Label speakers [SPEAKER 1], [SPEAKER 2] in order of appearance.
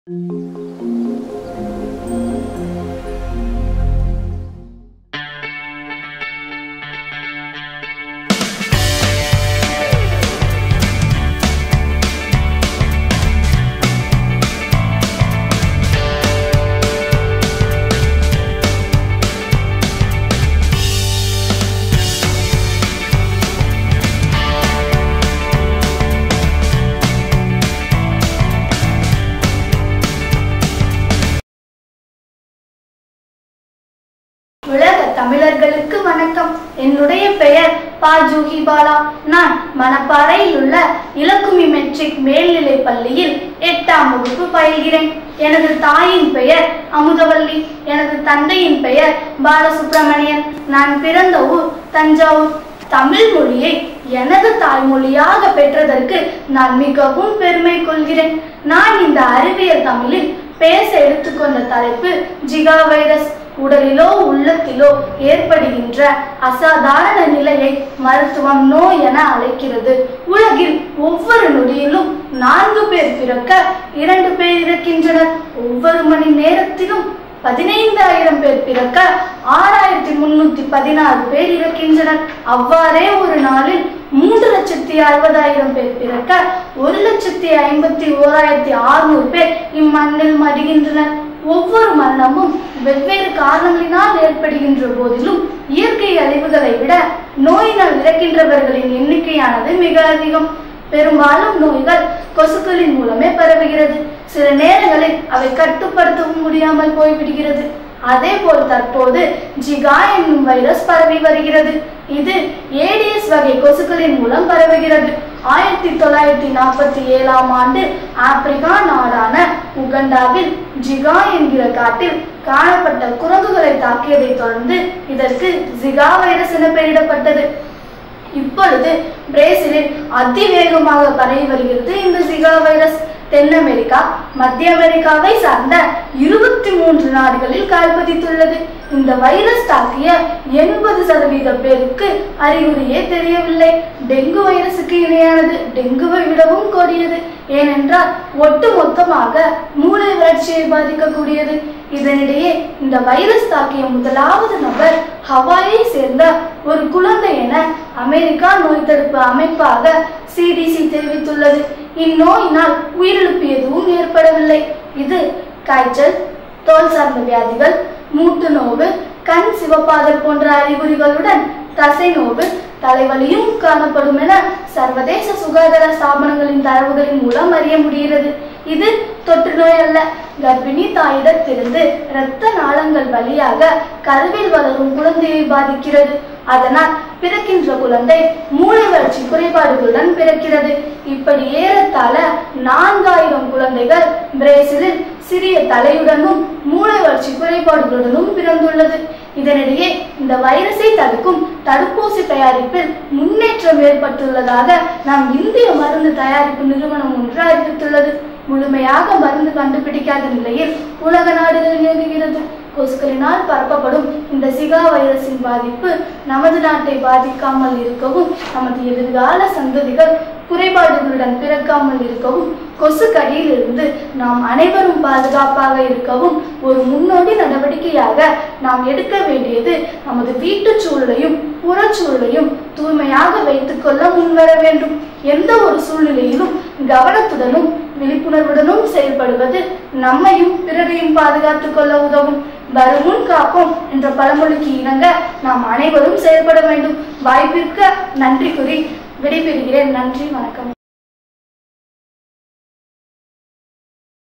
[SPEAKER 1] உலக தமிழர்களுக்கு வணக்கம் என்னுடைய பெயர் பா ஜூஹி பாலா நான் மணப்பாறையில் உள்ள இலக்குமி மெட்ரிக் மேல்நிலைப் பள்ளியில் எட்டாம் வகுப்பு பயில்கிறேன் எனது தாயின் பெயர் அமுதவல்லி எனது தந்தையின் பெயர் பாலசுப்ரமணியன் நான் பிறந்த ஊர் தஞ்சாவூர் தமிழ் மொழியை எனது தாய்மொழியாக பெற்றதற்கு நான் மிகவும் பெருமை கொள்கிறேன் நான் இந்த அறிவியல் தமிழில் பேச எடுத்துக்கொண்ட தலைப்பு ஜிகா வைரஸ் உடலிலோ உள்ளத்திலோ ஏற்படுகின்ற அசாதாரண நிலையை மருத்துவம் நோய் என அழைக்கிறது உலகில் ஒவ்வொரு நொடியிலும் நான்கு பேர் பிறக்க இரண்டு பேர் இறக்கின்றனர் ஒவ்வொரு மணி நேரத்திலும் பதினைந்தாயிரம் பேர் பிறக்க ஆறாயிரத்தி முன்னூத்தி பதினாறு பேர் இறக்கின்றனர் அவ்வாறே ஒரு நாளில் மூன்று லட்சத்தி அறுபதாயிரம் பேர் பிறக்க ஒரு லட்சத்தி ஐம்பத்தி ஓராயிரத்தி அறுநூறு பேர் இம்மண்ணில் மடிகின்றனர் ஒவ்வொரு மரணமும் வெவ்வேறு காரணங்களினால் ஏற்படுகின்ற போதிலும் இயற்கை அழிவுகளை விட நோயினால் இறக்கின்றவர்களின் எண்ணிக்கையானது மிக அதிகம் பெரும்பாலும் நோய்கள் கொசுக்களின் மூலமே பரவுகிறது சில நேரங்களில் அவை கட்டுப்படுத்தவும் முடியாமல் போய்விடுகிறது அதே போல் தற்போது ஜிகா என்னும் வைரஸ் பரவி வருகிறது இது ஏடிஎஸ் வகை கொசுக்களின் மூலம் பரவுகிறது ஆயிரத்தி தொள்ளாயிரத்தி நாற்பத்தி ஏழாம் ஆண்டு ஆப்பிரிக்கா நாடான உகண்டாவில் ஜிகா என்கிற காட்டில் காணப்பட்ட குரங்குகளை தாக்கியதை தொடர்ந்து இதற்கு ஜிகா வைரஸ் என பெயரிடப்பட்டது இப்பொழுது பிரேசிலில் அதிவேகமாக பரவி வருகிறது இந்த ஜிகா வைரஸ் தென் அமெரிக்கா மத்திய அமெரிக்காவை சார்ந்த இருபத்தி மூன்று நாடுகளில் கால்பதித்துள்ளது இந்த வைரஸ் தாக்கிய எண்பது சதவீத பேருக்கு அறிகுறியே தெரியவில்லை டெங்கு வைரசுக்கு இணையானது டெங்குவை விடவும் கொடியது ஏனென்றால் ஒட்டு மொத்தமாக மூளை வளர்ச்சியை பாதிக்கக்கூடியது இதனிடையே இந்த வைரஸ் தாக்கிய முதலாவது நபர் ஹவாயை சேர்ந்த ஒரு குழந்தை என அமெரிக்கா நோய் தடுப்பு அமைப்பாக சிடிசி தெரிவித்துள்ளது இந்நோயினால் உயிரிழப்பு எதுவும் ஏற்படவில்லை இது காய்ச்சல் தோல் சார்ந்த வியாதிகள் மூட்டு நோவு கண் சிவப்பாதல் போன்ற அறிகுறிகளுடன் தசை நோவு தலைவலியும் காணப்படும் என சர்வதேச சுகாதார ஸ்தாபனங்களின் தரவுகளின் மூலம் அறிய முடிகிறது இது தொற்று நோய் அல்ல கர்ப்பிணி தாயிடத்திலிருந்து இரத்த நாளங்கள் வழியாக கருவில் வளரும் குழந்தையை பாதிக்கிறது அதனால் பிறக்கின்ற குழந்தை மூளை வளர்ச்சி குறைபாடுகளுடன் பிறக்கிறது இப்படி ஏறத்தாழ நான்காயிரம் குழந்தைகள் பிரேசிலில் சிறிய தலையுடனும் மூளை வளர்ச்சி குறைபாடுகளுடனும் பிறந்துள்ளது இதனிடையே இந்த வைரஸை தடுக்கும் தடுப்பூசி தயாரிப்பில் முன்னேற்றம் ஏற்பட்டுள்ளதாக நம் இந்திய மருந்து தயாரிப்பு நிறுவனம் ஒன்று அறிவித்துள்ளது முழுமையாக மருந்து கண்டுபிடிக்காத நிலையில் உலக நாடுகள் இயங்குகிறது கொசுக்களினால் பரப்பப்படும் இந்த சிகா வைரஸின் பாதிப்பு நமது நாட்டை பாதிக்காமல் இருக்கவும் நமது எதிர்கால சந்ததிகள் குறைபாடுகளுடன் பிறக்காமல் இருக்கவும் கொசு கடியிலிருந்து நாம் அனைவரும் பாதுகாப்பாக இருக்கவும் ஒரு முன்னோடி நடவடிக்கையாக நாம் எடுக்க வேண்டியது நமது வீட்டுச் சூழலையும் புறச்சூழலையும் தூய்மையாக வைத்துக்கொள்ள முன்வர வேண்டும் எந்த ஒரு சூழ்நிலையிலும் கவனத்துடனும் விழிப்புணர்வுடனும் செயல்படுவது நம்மையும் பிறரையும் பாதுகாத்துக் கொள்ள உதவும் வருமுன் காப்போம் என்ற பழமொழிக்கு இணங்க நாம் அனைவரும் செயல்பட வேண்டும் வாய்ப்பிற்கு நன்றி கூறி விடைபெறுகிறேன் நன்றி வணக்கம்